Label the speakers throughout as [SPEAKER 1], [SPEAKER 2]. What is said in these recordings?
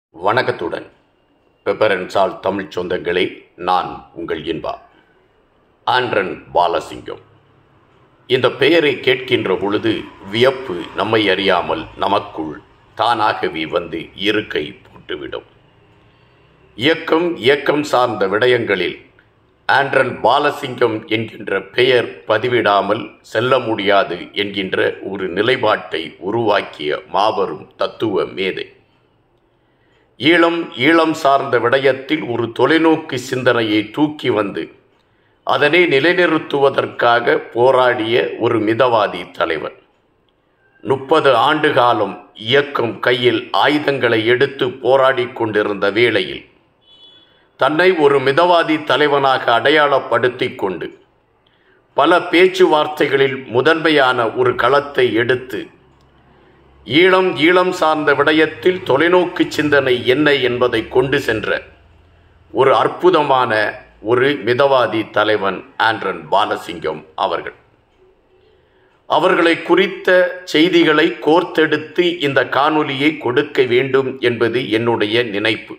[SPEAKER 1] வணக்கத்துடன் பெப்பரன்சால் தமிழ் சொந்தங்களே நான் உங்கள் இன்பா ஆண்ட்ரன் பாலசிங்கம் இந்த பெயரை கேட்கின்ற பொழுது வியப்பு நம்மை அறியாமல் நமக்குள் தானாகவே வந்து இருக்கை போட்டுவிடும் இயக்கம் இயக்கம் சார்ந்த விடயங்களில் ஆண்ட்ரன் பாலசிங்கம் என்கின்ற பெயர் பதிவிடாமல் செல்ல முடியாது என்கின்ற ஒரு நிலைப்பாட்டை உருவாக்கிய மாபெரும் தத்துவ மேதை ஈழம் ஈழம் சார்ந்த விடயத்தில் ஒரு தொலைநோக்கு சிந்தனையை தூக்கி வந்து அதனை நிலைநிறுத்துவதற்காக போராடிய ஒரு மிதவாதி தலைவர் முப்பது ஆண்டு காலம் இயக்கம் கையில் ஆயுதங்களை எடுத்து போராடி கொண்டிருந்த வேளையில் தன்னை ஒரு மிதவாதி தலைவனாக அடையாளப்படுத்திக் கொண்டு பல பேச்சுவார்த்தைகளில் முதன்மையான ஒரு களத்தை எடுத்து ஈழம் ஈழம் சார்ந்த விடயத்தில் தொலைநோக்கு சிந்தனை என்ன என்பதை கொண்டு சென்ற ஒரு அற்புதமான ஒரு மிதவாதி தலைவன் ஆண்ட்ரன் பாலசிங்கம் அவர்கள் அவர்களை குறித்த செய்திகளை கோர்த்தெடுத்து இந்த காணொலியை கொடுக்க வேண்டும் என்பது என்னுடைய நினைப்பு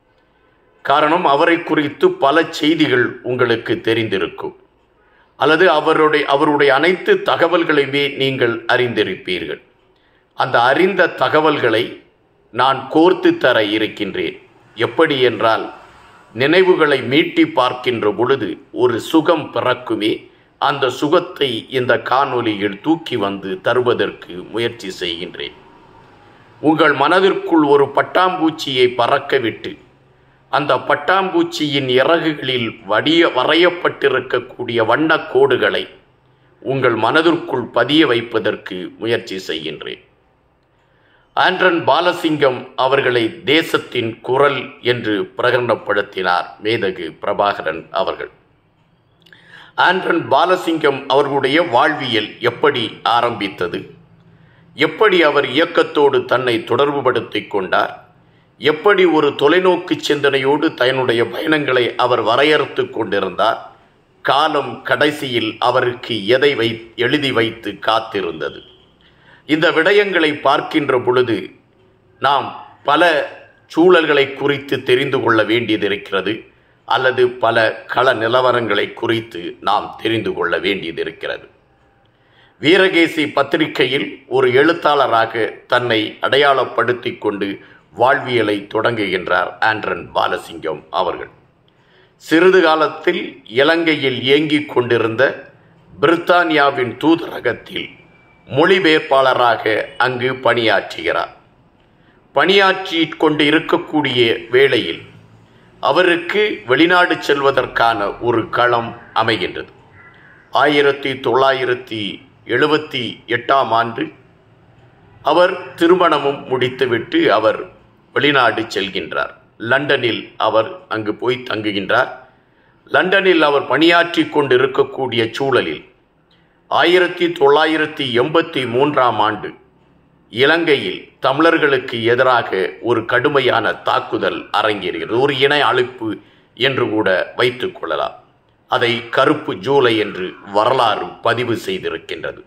[SPEAKER 1] காரணம் அவரை குறித்து பல செய்திகள் உங்களுக்கு தெரிந்திருக்கும் அல்லது அவருடைய அவருடைய அனைத்து தகவல்களையுமே நீங்கள் அறிந்திருப்பீர்கள் அந்த அறிந்த தகவல்களை நான் கோர்த்து தர இருக்கின்றேன் எப்படி என்றால் நினைவுகளை மீட்டி பார்க்கின்ற பொழுது ஒரு சுகம் பிறக்குமே அந்த சுகத்தை இந்த காணொலியில் தூக்கி வந்து தருவதற்கு முயற்சி செய்கின்றேன் உங்கள் மனதிற்குள் ஒரு பட்டாம்பூச்சியை பறக்கவிட்டு அந்த பட்டாம்பூச்சியின் இறகுகளில் வடிய வரையப்பட்டிருக்கக்கூடிய வண்ணக் கோடுகளை உங்கள் மனதிற்குள் பதிய வைப்பதற்கு முயற்சி செய்கின்றேன் ஆண்ட்ரன் பாலசிங்கம் அவர்களை தேசத்தின் குரல் என்று பிரகடனப்படுத்தினார் மேதகு பிரபாகரன் அவர்கள் ஆண்ட்ரன் பாலசிங்கம் அவர்களுடைய வாழ்வியல் எப்படி ஆரம்பித்தது எப்படி அவர் இயக்கத்தோடு தன்னை தொடர்புபடுத்திக் கொண்டார் எப்படி ஒரு தொலைநோக்கு சிந்தனையோடு தன்னுடைய பயணங்களை அவர் வரையறுத்து கொண்டிருந்தார் காலம் கடைசியில் அவருக்கு எதை வை எழுதி வைத்து காத்திருந்தது இந்த விடயங்களை பார்க்கின்ற பொழுது நாம் பல சூழல்களை குறித்து தெரிந்து கொள்ள வேண்டியது இருக்கிறது அல்லது பல கள நிலவரங்களை குறித்து நாம் தெரிந்து கொள்ள வேண்டியது இருக்கிறது வீரகேசி பத்திரிகையில் ஒரு எழுத்தாளராக தன்னை அடையாளப்படுத்தி கொண்டு வாழ்வியலை தொடங்குகின்றார் ஆண்ட்ரன் பாலசிங்கம் அவர்கள் சிறிது காலத்தில் இலங்கையில் இயங்கிக் கொண்டிருந்த பிரித்தானியாவின் தூதரகத்தில் மொழிபெயர்ப்பாளராக அங்கு பணியாற்றுகிறார் பணியாற்றி கொண்டு இருக்கக்கூடிய வேளையில் அவருக்கு வெளிநாடு செல்வதற்கான ஒரு களம் அமைகின்றது ஆயிரத்தி தொள்ளாயிரத்தி எழுபத்தி எட்டாம் ஆண்டு அவர் திருமணமும் முடித்துவிட்டு அவர் வெளிநாடு செல்கின்றார் லண்டனில் அவர் அங்கு போய் தங்குகின்றார் லண்டனில் அவர் பணியாற்றி கொண்டு இருக்கக்கூடிய சூழலில் ஆயிரத்தி தொள்ளாயிரத்தி எண்பத்தி மூன்றாம் ஆண்டு இலங்கையில் தமிழர்களுக்கு எதிராக ஒரு கடுமையான தாக்குதல் அரங்கேறுகிறது ஒரு இணை அழிப்பு என்று கூட வைத்துக் கொள்ளலாம் அதை கருப்பு ஜூலை என்று வரலாறு பதிவு செய்திருக்கின்றது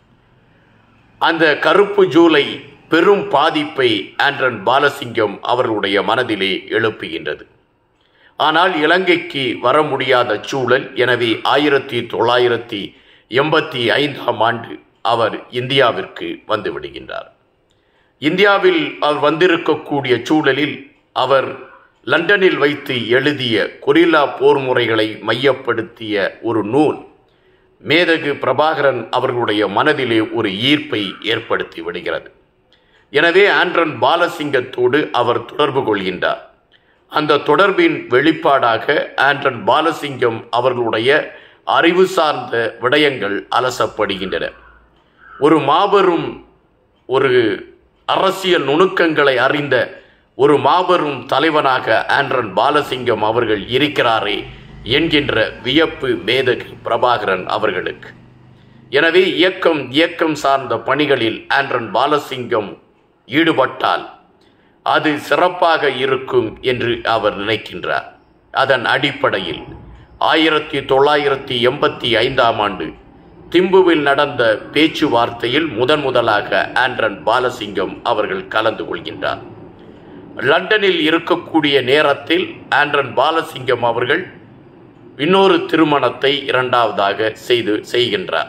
[SPEAKER 1] அந்த கருப்பு ஜூலை பெரும் பாதிப்பை ஆண்ட்ரன் பாலசிங்கம் அவர்களுடைய மனதிலே எழுப்புகின்றது ஆனால் இலங்கைக்கு வர முடியாத சூழல் எனவே ஆயிரத்தி தொள்ளாயிரத்தி எண்பத்தி ஐந்தாம் ஆண்டு அவர் இந்தியாவிற்கு வந்து விடுகின்றார் இந்தியாவில் அவர் வந்திருக்கக்கூடிய சூழலில் அவர் லண்டனில் வைத்து எழுதிய கொரில்லா போர் முறைகளை மையப்படுத்திய ஒரு நூல் மேதகு பிரபாகரன் அவர்களுடைய மனதிலே ஒரு ஈர்ப்பை ஏற்படுத்தி விடுகிறது எனவே ஆண்ட்ரன் பாலசிங்கத்தோடு அவர் தொடர்பு கொள்கின்றார் அந்த தொடர்பின் வெளிப்பாடாக ஆண்ட்ரன் பாலசிங்கம் அவர்களுடைய அறிவு சார்ந்த விடயங்கள் அலசப்படுகின்றன ஒரு மாபெரும் ஒரு அரசியல் நுணுக்கங்களை அறிந்த ஒரு மாபெரும் தலைவனாக ஆண்ட்ரன் பாலசிங்கம் அவர்கள் இருக்கிறாரே என்கின்ற வியப்பு மேதகு பிரபாகரன் அவர்களுக்கு எனவே இயக்கம் இயக்கம் சார்ந்த பணிகளில் ஆண்ட்ரன் பாலசிங்கம் ஈடுபட்டால் அது சிறப்பாக இருக்கும் என்று அவர் நினைக்கின்றார் அதன் அடிப்படையில் ஆயிரத்தி தொள்ளாயிரத்தி எண்பத்தி ஐந்தாம் ஆண்டு திம்புவில் நடந்த பேச்சுவார்த்தையில் முதன் முதலாக ஆண்ட்ரன் பாலசிங்கம் அவர்கள் கலந்து கொள்கின்றார் லண்டனில் இருக்கக்கூடிய நேரத்தில் ஆண்ட்ரன் பாலசிங்கம் அவர்கள் இன்னொரு திருமணத்தை இரண்டாவதாக செய்து செய்கின்றார்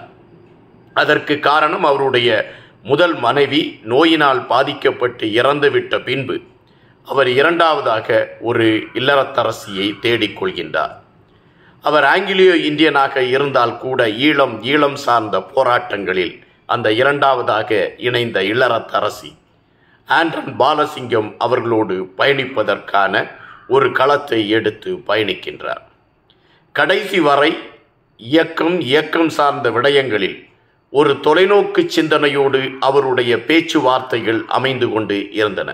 [SPEAKER 1] அதற்கு காரணம் அவருடைய முதல் மனைவி நோயினால் பாதிக்கப்பட்டு இறந்துவிட்ட பின்பு அவர் இரண்டாவதாக ஒரு இல்லறத்தரசியை தேடிக்கொள்கின்றார் அவர் ஆங்கிலியோ இந்தியனாக இருந்தால் கூட ஈழம் ஈழம் சார்ந்த போராட்டங்களில் அந்த இரண்டாவதாக இணைந்த இல்லறத்தரசி ஆண்ட்ரன் பாலசிங்கம் அவர்களோடு பயணிப்பதற்கான ஒரு களத்தை எடுத்து பயணிக்கின்றார் கடைசி வரை இயக்கம் இயக்கம் சார்ந்த விடயங்களில் ஒரு தொலைநோக்கு சிந்தனையோடு அவருடைய பேச்சுவார்த்தைகள் அமைந்து கொண்டு இருந்தன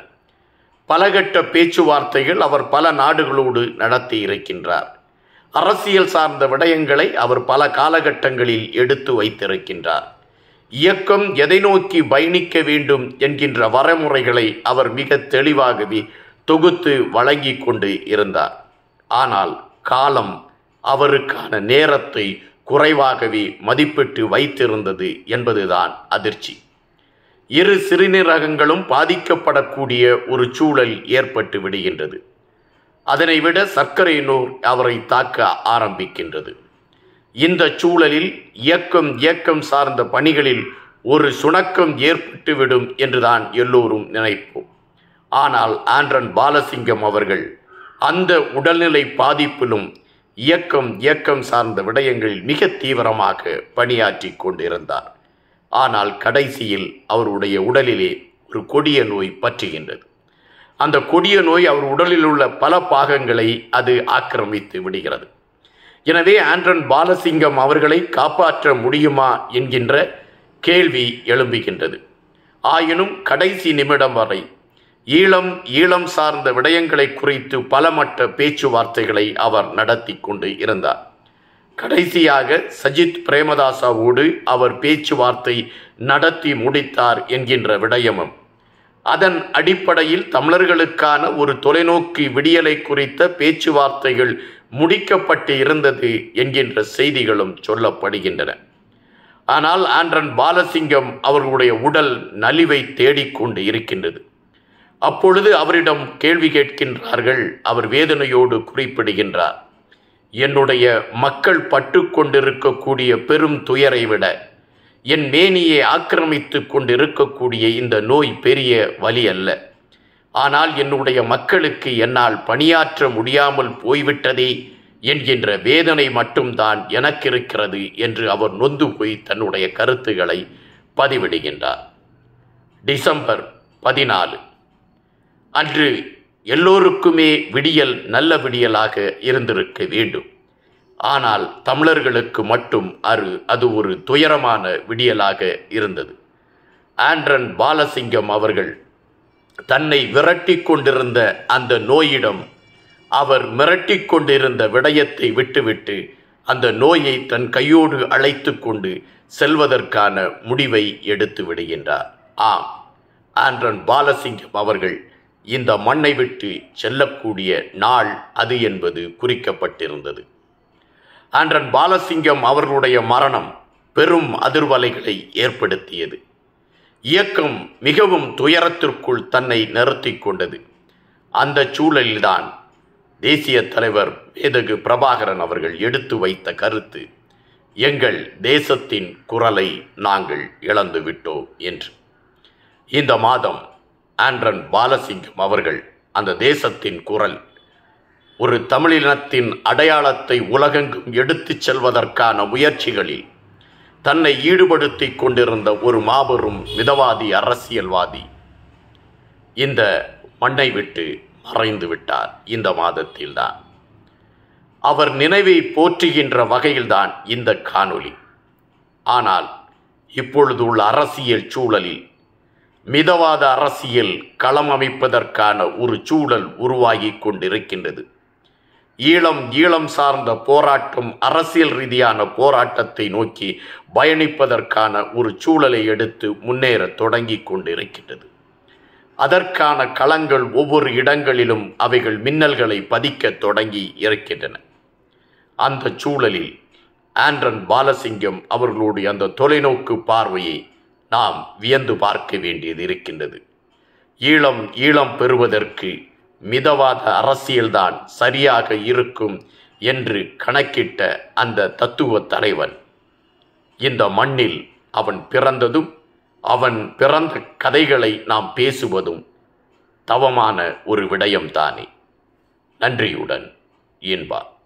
[SPEAKER 1] பலகட்ட பேச்சுவார்த்தைகள் அவர் பல நாடுகளோடு நடத்தி இருக்கின்றார் அரசியல் சார்ந்த விடயங்களை அவர் பல காலகட்டங்களில் எடுத்து வைத்திருக்கின்றார் இயக்கம் எதை நோக்கி பயணிக்க வேண்டும் என்கின்ற வரைமுறைகளை அவர் மிக தெளிவாகவே தொகுத்து வழங்கி கொண்டு இருந்தார் ஆனால் காலம் அவருக்கான நேரத்தை குறைவாகவே மதிப்பிட்டு வைத்திருந்தது என்பதுதான் அதிர்ச்சி இரு சிறுநீரகங்களும் பாதிக்கப்படக்கூடிய ஒரு சூழல் ஏற்பட்டு விடுகின்றது அதனை விட சர்க்கரை நோய் அவரை தாக்க ஆரம்பிக்கின்றது இந்த சூழலில் இயக்கம் இயக்கம் சார்ந்த பணிகளில் ஒரு சுணக்கம் ஏற்பட்டுவிடும் என்றுதான் எல்லோரும் நினைப்போம் ஆனால் ஆண்ட்ரன் பாலசிங்கம் அவர்கள் அந்த உடல்நிலை பாதிப்பிலும் இயக்கம் இயக்கம் சார்ந்த விடயங்களில் மிக தீவிரமாக பணியாற்றி கொண்டிருந்தார் ஆனால் கடைசியில் அவருடைய உடலிலே ஒரு கொடிய நோய் பற்றுகின்றது அந்த கொடிய நோய் அவர் உடலில் உள்ள பல பாகங்களை அது ஆக்கிரமித்து விடுகிறது எனவே ஆண்ட்ரன் பாலசிங்கம் அவர்களை காப்பாற்ற முடியுமா என்கின்ற கேள்வி எழும்புகின்றது ஆயினும் கடைசி நிமிடம் வரை ஈழம் ஈழம் சார்ந்த விடயங்களை குறித்து பலமட்ட பேச்சுவார்த்தைகளை அவர் நடத்தி கொண்டு இருந்தார் கடைசியாக சஜித் பிரேமதாசாவோடு அவர் பேச்சுவார்த்தை நடத்தி முடித்தார் என்கின்ற விடயமும் அதன் அடிப்படையில் தமிழர்களுக்கான ஒரு தொலைநோக்கு விடியலை குறித்த பேச்சுவார்த்தைகள் முடிக்கப்பட்டு இருந்தது என்கின்ற செய்திகளும் சொல்லப்படுகின்றன ஆனால் ஆண்ட்ரன் பாலசிங்கம் அவர்களுடைய உடல் நலிவை தேடிக்கொண்டு இருக்கின்றது அப்பொழுது அவரிடம் கேள்வி கேட்கின்றார்கள் அவர் வேதனையோடு குறிப்பிடுகின்றார் என்னுடைய மக்கள் பட்டு கொண்டிருக்கக்கூடிய பெரும் துயரை விட என் மேனியை ஆக்கிரமித்து கொண்டிருக்கக்கூடிய இந்த நோய் பெரிய வலி அல்ல ஆனால் என்னுடைய மக்களுக்கு என்னால் பணியாற்ற முடியாமல் போய்விட்டதே என்கின்ற வேதனை மட்டும்தான் எனக்கு இருக்கிறது என்று அவர் நொந்து போய் தன்னுடைய கருத்துக்களை பதிவிடுகின்றார் டிசம்பர் பதினாலு அன்று எல்லோருக்குமே விடியல் நல்ல விடியலாக இருந்திருக்க வேண்டும் ஆனால் தமிழர்களுக்கு மட்டும் அரு அது ஒரு துயரமான விடியலாக இருந்தது ஆண்ட்ரன் பாலசிங்கம் அவர்கள் தன்னை விரட்டி கொண்டிருந்த அந்த நோயிடம் அவர் மிரட்டி கொண்டிருந்த விடயத்தை விட்டுவிட்டு அந்த நோயை தன் கையோடு அழைத்து கொண்டு செல்வதற்கான முடிவை எடுத்து விடுகின்றார் ஆம் ஆண்ட்ரன் பாலசிங்கம் அவர்கள் இந்த மண்ணை விட்டு செல்லக்கூடிய நாள் அது என்பது குறிக்கப்பட்டிருந்தது ஆண்ட்ரன் பாலசிங்கம் அவர்களுடைய மரணம் பெரும் அதிர்வலைகளை ஏற்படுத்தியது இயக்கம் மிகவும் துயரத்திற்குள் தன்னை நிறுத்தி கொண்டது அந்த சூழலில்தான் தேசிய தலைவர் மேதகு பிரபாகரன் அவர்கள் எடுத்து வைத்த கருத்து எங்கள் தேசத்தின் குரலை நாங்கள் இழந்து விட்டோம் என்று இந்த மாதம் ஆண்ட்ரன் பாலசிங்கம் அவர்கள் அந்த தேசத்தின் குரல் ஒரு தமிழினத்தின் அடையாளத்தை உலகெங்கும் எடுத்துச் செல்வதற்கான முயற்சிகளில் தன்னை ஈடுபடுத்தி கொண்டிருந்த ஒரு மாபெரும் மிதவாதி அரசியல்வாதி இந்த மண்ணை விட்டு மறைந்து விட்டார் இந்த மாதத்தில்தான் அவர் நினைவை போற்றுகின்ற வகையில்தான் இந்த காணொளி ஆனால் இப்பொழுது உள்ள அரசியல் சூழலில் மிதவாத அரசியல் களம் அமைப்பதற்கான ஒரு சூழல் உருவாகி கொண்டிருக்கின்றது ஈழம் ஈழம் சார்ந்த போராட்டம் அரசியல் ரீதியான போராட்டத்தை நோக்கி பயணிப்பதற்கான ஒரு சூழலை எடுத்து முன்னேற தொடங்கி கொண்டிருக்கின்றது அதற்கான களங்கள் ஒவ்வொரு இடங்களிலும் அவைகள் மின்னல்களை பதிக்க தொடங்கி இருக்கின்றன அந்த சூழலில் ஆண்ட்ரன் பாலசிங்கம் அவர்களுடைய அந்த தொலைநோக்கு பார்வையை நாம் வியந்து பார்க்க வேண்டியது இருக்கின்றது ஈழம் ஈழம் பெறுவதற்கு மிதவாத அரசியல்தான் சரியாக இருக்கும் என்று கணக்கிட்ட அந்த தத்துவ தலைவன் இந்த மண்ணில் அவன் பிறந்ததும் அவன் பிறந்த கதைகளை நாம் பேசுவதும் தவமான ஒரு விடயம்தானே நன்றியுடன் இன்பா